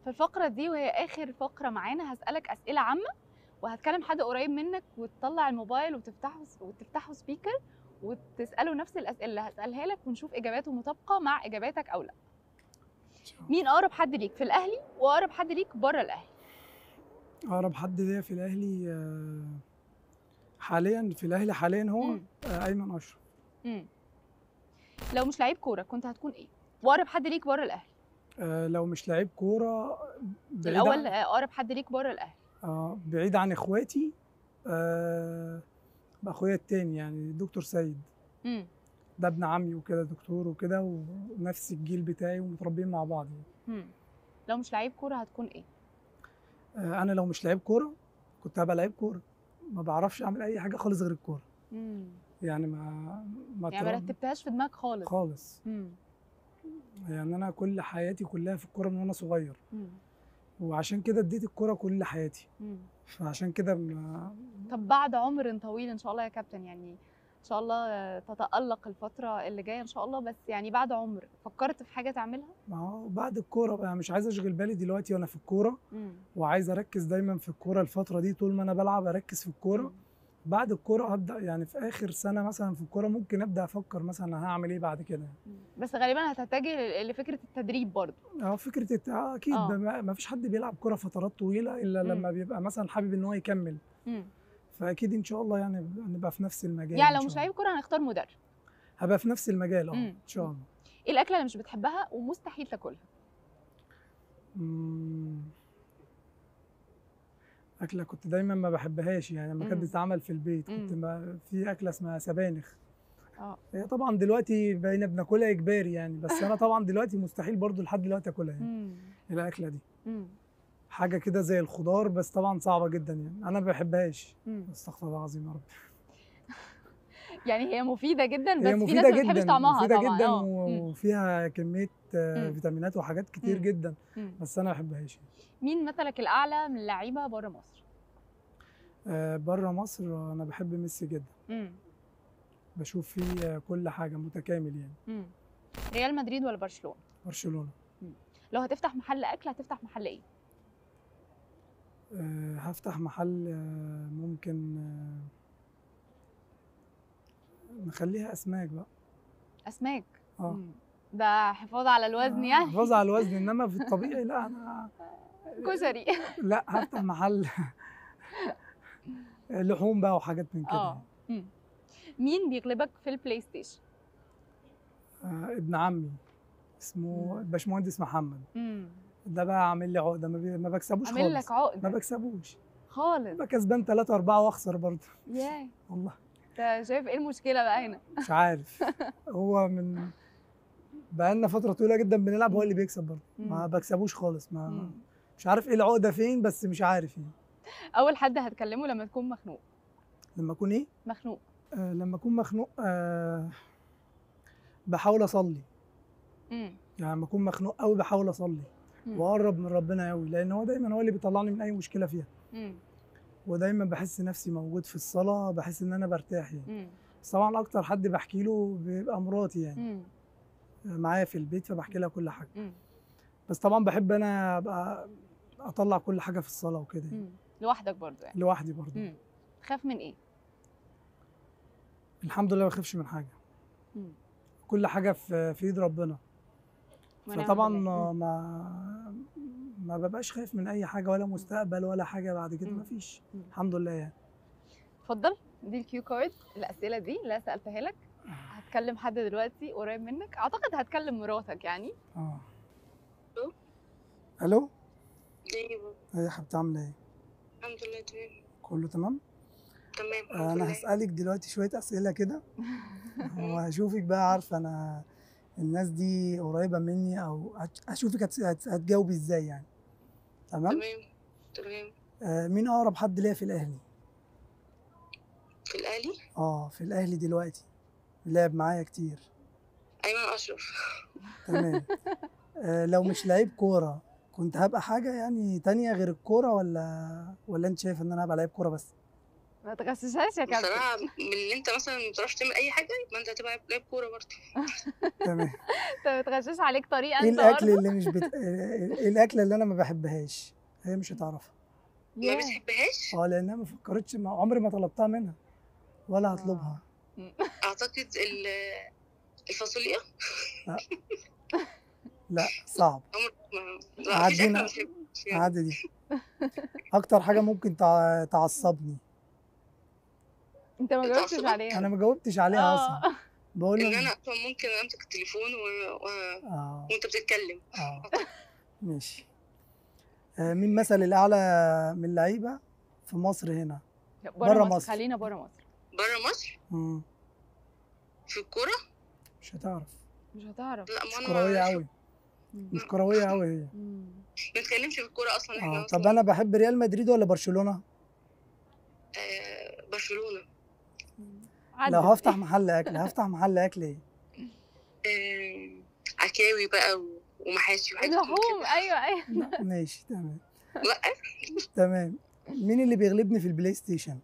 في الفقرة دي وهي آخر فقرة معانا هسألك أسئلة عامة وهتكلم حد قريب منك وتطلع الموبايل وتفتحه وتفتحه سبيكر وتسأله نفس الأسئلة اللي هسألها لك ونشوف إجاباته مطابقة مع إجاباتك أو لا. مين أقرب حد ليك في الأهلي وأقرب حد ليك بره الأهلي؟ اقرب حد ليا في الاهلي آه، حاليا في الاهلي حاليا هو مم. آه، ايمن اشرف مم. لو مش لعيب كورة كنت هتكون إيه؟ وأقرب حد ليك بره الأهلي. آه، لو مش لعيب كوره بعيد الأول عن- آه، أقرب حد ليك بره الأهلي. آه، بعيد عن اخواتي آه، باخويا التاني يعني دكتور سيد مم. ده ابن عمي وكده دكتور وكده ونفس الجيل بتاعي ومتربيين مع بعض يعني. مم. لو مش لعيب كورة هتكون إيه؟ آه، انا لو مش لعيب كوره كنت هبقى لعيب كوره ما بعرفش اعمل اي حاجه خالص غير الكوره مم. يعني ما ما يعني ما اترب- رتبتهاش في دماغك خالص. خالص مم. يعني انا كل حياتي كلها في الكوره من وانا صغير مم. وعشان كده اديت الكوره كل حياتي مم. فعشان كده ما طب بعد عمر طويل ان شاء الله يا كابتن يعني ان شاء الله تتألق الفترة اللي جاية ان شاء الله بس يعني بعد عمر فكرت في حاجة تعملها؟ ما هو بعد الكوره بقى مش عايز اشغل بالي دلوقتي وانا في الكوره مم. وعايز اركز دايما في الكوره الفتره دي طول ما انا بلعب اركز في الكوره مم. بعد الكوره هبدا يعني في اخر سنه مثلا في الكوره ممكن ابدا افكر مثلا أنا هعمل ايه بعد كده مم. بس غالبا هتتجه لفكرة التدريب برضو اه فكره الت- آه، اكيد آه. ما ما فيش حد بيلعب كوره فترات طويله الا مم. لما بيبقى مثلا حابب ان هو يكمل مم. فاكيد ان شاء الله يعني نبقى في نفس المجال يعني إن لو مش شاء الله. لعيب كورة هنختار مدرب هبقى في نفس المجال اه مم. ان شاء الله ايه الأكلة اللي مش بتحبها ومستحيل تاكلها؟ مم. أكلة كنت دايما ما بحبهاش يعني لما كانت مم. بتتعمل في البيت كنت مم. ما في أكلة اسمها سبانخ اه هي طبعا دلوقتي بقينا بناكلها إجباري يعني بس أنا طبعا دلوقتي مستحيل برضو لحد دلوقتي أكلها يعني مم. الأكلة دي مم. حاجة كده زي الخضار بس طبعا صعبة جدا يعني أنا ما بحبهاش مم. استغفر الله العظيم يا رب يعني هي مفيدة جدا بس هي في مفيدة ناس ما بتحبش جدا طعمها مفيدة طبعا جدا اه و- مم. وفيها كمية آه، مم. فيتامينات وحاجات كتير مم. جدا مم. بس أنا ما بحبهاش مين مثلك الأعلى من اللعيبة بره مصر؟ آه، بره مصر أنا بحب ميسي جدا مم. بشوف فيه آه، كل حاجة متكامل يعني مم. ريال مدريد ولا برشلونة؟ برشلونة لو هتفتح محل أكل هتفتح محل إيه؟ آه، هفتح محل آه، ممكن آه، نخليها اسماك بقى أسماك اه مم. ده حفاظ على الوزن يعني حفاظ على الوزن انما في الطبيعي لا انا كشري لا هفتح محل لحوم بقى وحاجات من كده اه مم. مين بيغلبك في البلاي ستيشن؟ آه، ابن عمي اسمه مم. الباشمهندس محمد مم. ده بقى عامل لي عقده ما, بي... ما بكسبوش عامل خالص لك ما عقدة بكسبوش خالص بقى كسبان 3 4 واخسر برضه ياه والله انت شايف ايه المشكلة بقى هنا؟ مش عارف هو من بقالنا فتره طويله جدا بنلعب هو اللي بيكسب برضه ما مم. بكسبوش خالص ما مم. مش عارف ايه العقده فين بس مش عارف يعني أول حد هتكلمه لما تكون مخنوق لما اكون ايه مخنوق آه لما اكون مخنوق آه بحاول اصلي مم. يعني لما اكون مخنوق قوي بحاول اصلي مم. واقرب من ربنا قوي لان هو دايما هو اللي بيطلعني من اي مشكله فيها مم. ودايما بحس نفسي موجود في الصلاه بحس ان انا برتاح يعني مم. بس طبعا اكتر حد بحكي له بيبقى مراتي يعني مم. معايا في البيت فبحكي لها كل حاجه مم. بس طبعا بحب انا ابقى اطلع كل حاجه في الصلاه وكده يعني. مم. لوحدك برضو يعني لوحدي برضه مم. تخاف من ايه؟ الحمد لله ما بخافش من حاجه مم. كل حاجه في في ايد ربنا ونعم فطبعا بالله. مم. ما ما ببقاش خايف من اي حاجه ولا مستقبل ولا حاجه بعد كده مم. ما فيش مم. الحمد لله يعني اتفضل دي الكيو كارد الاسئله دي اللي أنا سالتها لك هتكلم حد دلوقتي قريب منك اعتقد هتكلم مراتك يعني اه ألو؟ الو ايوه ايه يا حبيبتي عامله ايه الحمد لله تمام كله تمام تمام الحمد آه، انا لله هسالك دلوقتي شويه اسئله كده وهشوفك بقى عارفه انا الناس دي قريبه مني او هت- هشوفك هت- هت- هتجاوبي ازاي يعني تمام تمام تمام آه مين اقرب حد ليا في الاهلي في الاهلي اه في الاهلي دلوقتي لعب معايا كتير ايمن اشرف تمام آه لو مش لعيب كوره كنت هبقى حاجه يعني تانية غير الكوره ولا ولا انت شايف ان انا هبقى لعيب كوره بس ما تغششهاش يا كابتن بصراحه من اللي انت مثلا ما بتعرفش تعمل اي حاجه يبقى انت هتبقى لاعب كوره برضه تمام انت بتغشش عليك طريقه ايه انت الاكل برضه اللي مش بت... ايه الاكل اللي انا ما بحبهاش هي مش هتعرفها ما ياه. بتحبهاش اه لانها ما فكرتش ما عمري ما طلبتها منها ولا هطلبها اعتقد ال- الفاصوليا لا صعب عمرك ما لا مفيش عدينا. اكله ما بتحبهاش يعني. عادي دي اكتر حاجه ممكن تع... تعصبني انت ما جاوبتش بتعصبك؟ عليها انا ما جاوبتش عليها اه اصلا بقول ان له انا اصلا ممكن امسك التليفون و... و... اه وانت بتتكلم اه ماشي آه مين مثل الاعلى من اللعيبه في مصر هنا بره برا مصر. مصر. خلينا بره مصر بره مصر مم. في الكوره مش هتعرف مش هتعرف لا ما مش انا كرويه ما قوي مش كرويه قوي هي مم. بنتكلمش في الكوره اصلا احنا اه أصلاً. طب انا بحب ريال مدريد ولا برشلونه آه برشلونه لو عدت. هفتح محل اكل هفتح محل اكل ايه آه عكاوي بقى و... ومحاشي وحاجات من لحوم كده. ايوه ايوه لا، ماشي تمام لا تمام مين اللي بيغلبني في البلاي ستيشن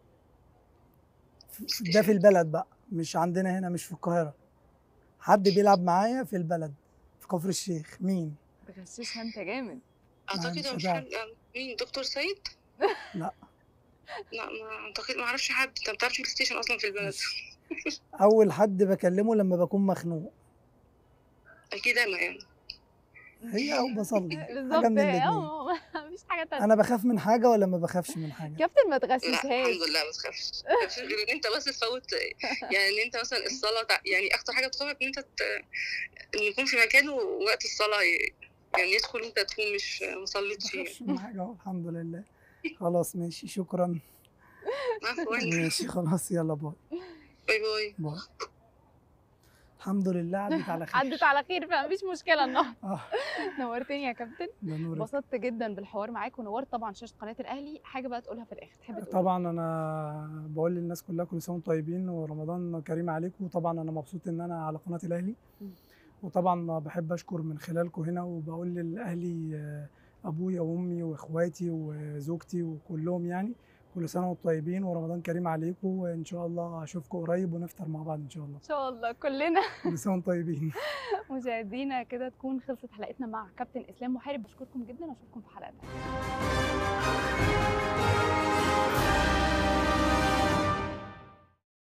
في- ده في البلد بقى مش عندنا هنا مش في القاهرة حد بيلعب معايا في البلد في كفر الشيخ مين تغششها انت جامد اعتقد مش هو مش هتعرف. حد آه، مين دكتور سيد لا. لا ما اعتقد ما اعرفش حد انت ما بتعرفش بلاي ستيشن اصلا في البلد اول حد بكلمه لما بكون مخنوق اكيد انا يعني هي او بصلي حاجة بالظبط من الاتنين اه مفيش حاجه تانية انا بخاف من حاجة ولا ما بخافش من حاجة كابتن ما لا تغششهاش الحمد لله ما تخافش ما تخافش غير ان انت بس تفوت يعني ان انت مثلا الصلاه تع- يعني اكتر حاجه بتخوفك ان انت ت... ان يكون في مكان ووقت الصلاه ي- يعني يدخل انت تكون مش ما ما صليتش فيه بخافش من حاجة أهو، الحمد لله خلاص ماشي شكرا عفوا ماشي خلاص يلا باي باي باي باي الحمد لله عدت على خير عدت على خير فمفيش مشكله النهارده اه نورتني يا كابتن ده نورك انبسطت جدا بالحوار معاك ونورت طبعا شاشه قناه الاهلي حاجه بقى تقولها في الاخر تحب تقول طبعا انا بقول للناس كلها كل سنه وانتم طيبين ورمضان كريم عليكم وطبعا انا مبسوط ان انا على قناه الاهلي مم. وطبعا بحب اشكر من خلالكم هنا وبقول للاهلي آه، ابويا وامي واخواتي وزوجتي وكلهم يعني كل سنه وانتم طيبين ورمضان كريم عليكم وان شاء الله اشوفكم قريب ونفطر مع بعض ان شاء الله ان شاء الله كلنا كل سنه وانتم طيبين مشاهدينا كده تكون خلصت حلقتنا مع كابتن اسلام محارب بشكركم جدا واشوفكم في حلقه تانية